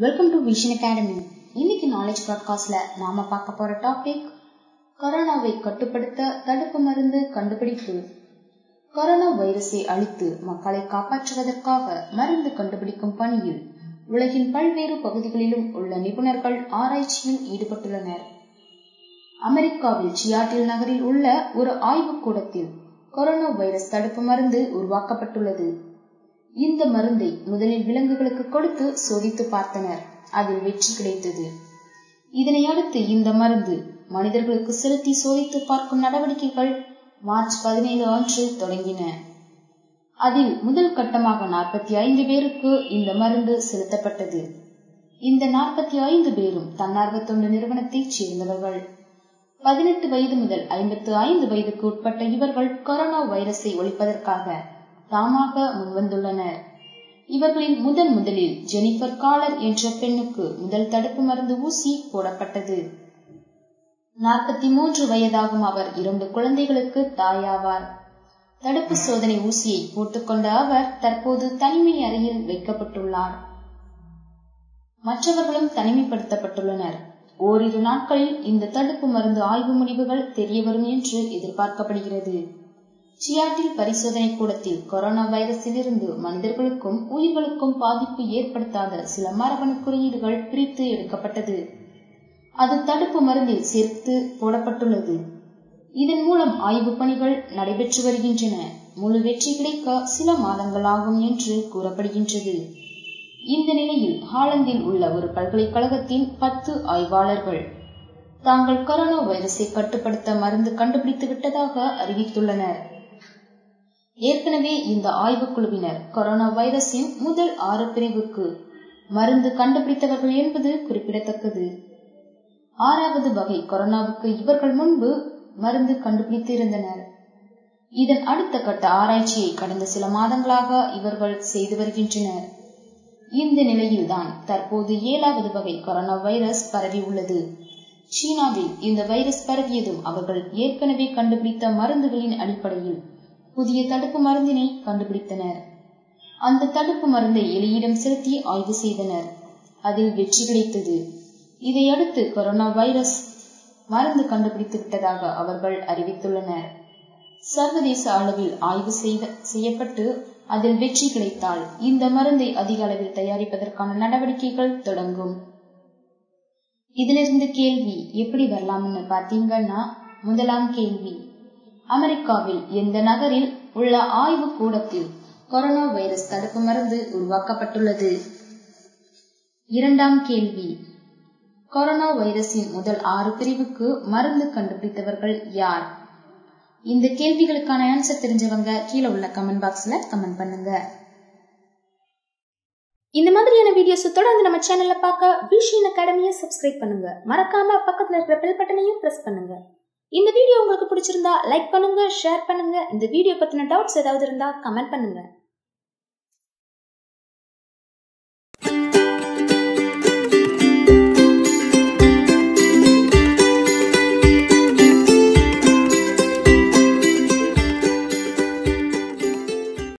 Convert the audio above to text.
welcome to vision academy இன்னைக்கு knowledge பாட்காஸ்ட்ல நாம பார்க்க போற டாபிக் கொரோனாவை கட்டுப்படுத்த தடுப்பு மருந்து கண்டுபிடிப்பு கொரோனா வைரஸை அழித்து மக்களை காப்பாற்றுவதற்காக மருந்து கண்டுபிடிக்கும் பணியில் உலகின் பல்வேறு பகுதிகளிலும் உள்ள நிபுணர்கள் ஆராய்ச்சியில் ஈடுபட்டுள்ளனர் அமெரிக்காவில் சியாட்டில் நகரில் உள்ள ஒரு ஆய்வுக் கூடத்தில் கொரோனா வைரஸ் தடுப்பு மருந்து உருவாக்கப்பட்டுள்ளது இந்த மருந்தை முதலில் விலங்குகளுக்கு கொடுத்து சோதித்து பார்த்தனர் அதில் வெற்றி கிடைத்தது இதனை அடுத்து இந்த மருந்து மனிதர்களுக்கு செலுத்தி சோதித்து பார்க்கும் நடவடிக்கைகள் மார்ச் பதினேழு அன்று தொடங்கின அதில் முதல் கட்டமாக நாற்பத்தி ஐந்து பேருக்கு இந்த மருந்து செலுத்தப்பட்டது இந்த நாற்பத்தி ஐந்து பேரும் தன்னார்வ தொண்டு நிறுவனத்தைச் சேர்ந்தவர்கள் பதினெட்டு வயது முதல் ஐம்பத்து ஐந்து வயதுக்கு உட்பட்ட இவர்கள் கொரோனா வைரஸை ஒழிப்பதற்காக தாமாக முன்வந்துள்ளனர் இவர்களில் முதன் முதலில் ஜெனிபர் காலர் என்ற பெண்ணுக்கு முதல் தடுப்பு மருந்து ஊசி போடப்பட்டது நாற்பத்தி மூன்று வயதாகும் அவர் இரண்டு குழந்தைகளுக்கு தாயாவார் தடுப்பு சோதனை ஊசியை போட்டுக்கொண்ட அவர் தற்போது தனிமை அறையில் வைக்கப்பட்டுள்ளார் மற்றவர்களும் தனிமைப்படுத்தப்பட்டுள்ளனர் ஓரிரு நாட்களில் இந்த தடுப்பு மருந்து ஆய்வு முடிவுகள் தெரியவரும் என்று எதிர்பார்க்கப்படுகிறது சியாட்டில் பரிசோதனை கூடத்தில் கொரோனா வைரஸிலிருந்து மனிதர்களுக்கும் உயிர்களுக்கும் பாதிப்பு ஏற்படுத்தாத சில மரபணு குறியீடுகள் பிரித்து எடுக்கப்பட்டது அது தடுப்பு மருந்தில் சேர்த்து போடப்பட்டுள்ளது இதன் மூலம் ஆய்வு பணிகள் நடைபெற்று வருகின்றன முழு வெற்றி கிடைக்க சில மாதங்கள் ஆகும் என்று கூறப்படுகின்றது இந்த நிலையில் ஹாலந்தில் உள்ள ஒரு பல்கலைக்கழகத்தின் பத்து ஆய்வாளர்கள் தாங்கள் கொரோனா வைரஸை கட்டுப்படுத்த மருந்து கண்டுபிடித்து விட்டதாக அறிவித்துள்ளனர் ஏற்கனவே இந்த ஆய்வுக்குழுவினர் கொரோனா வைரஸின் முதல் ஆறு பிரிவுக்கு மருந்து கண்டுபிடித்தவர்கள் என்பது குறிப்பிடத்தக்கது ஆறாவது வகை கொரோனாவுக்கு இவர்கள் முன்பு மருந்து கண்டுபிடித்து இருந்தனர் இதன் அடுத்த கட்ட ஆராய்ச்சியை கடந்த சில மாதங்களாக இவர்கள் செய்து வருகின்றனர் இந்த நிலையில்தான் தற்போது ஏழாவது வகை கொரோனா வைரஸ் பரவி உள்ளது சீனாவில் இந்த வைரஸ் பரவியதும் அவர்கள் ஏற்கனவே கண்டுபிடித்த மருந்துகளின் அடிப்படையில் புதிய தடுப்பு மருந்தினை கண்டுபிடித்தனர் அந்த தடுப்பு மருந்தை எலியிடம் செலுத்தி ஆய்வு செய்தனர் அதில் வெற்றி கிடைத்தது இதையடுத்து கொரோனா வைரஸ் மருந்து கண்டுபிடித்து விட்டதாக அவர்கள் அறிவித்துள்ளனர் சர்வதேச அளவில் ஆய்வு செய்த செய்யப்பட்டு அதில் வெற்றி கிடைத்தால் இந்த மருந்தை அதிக அளவில் தயாரிப்பதற்கான நடவடிக்கைகள் தொடங்கும் இதிலிருந்து கேள்வி எப்படி வரலாம்னு பாத்தீங்கன்னா முதலாம் கேள்வி அமெரிக்காவில் எந்த நகரில் உள்ள ஆய்வு கூடத்தில் கொரோனா வைரஸ் தடுப்பு மருந்து உருவாக்கப்பட்டுள்ளது இரண்டாம் கேள்வி கொரோனா வைரஸின் முதல் ஆறு பிரிவுக்கு மருந்து கண்டுபிடித்தவர்கள் யார் இந்த கேள்விகளுக்கான ஆன்சர் தெரிஞ்சவங்க கீழே உள்ள கமெண்ட் பாக்ஸ்ல கமெண்ட் பண்ணுங்க இந்த மாதிரியான வீடியோஸ் தொடர்ந்து நம்ம சேனல்ல பார்க்க விஷன் அகாடமியை சப்ஸ்கிரைப் பண்ணுங்க மறக்காம பக்கத்துல இருக்கிற பெல் பட்டனையும் பிரஸ் பண்ணுங்க இந்த வீடியோ உங்களுக்கு பிடிச்சிருந்தா லைக் பண்ணுங்க ஷேர் பண்ணுங்க இந்த வீடியோ பத்தின டவுட்ஸ் ஏதாவது இருந்தா கமெண்ட் பண்ணுங்க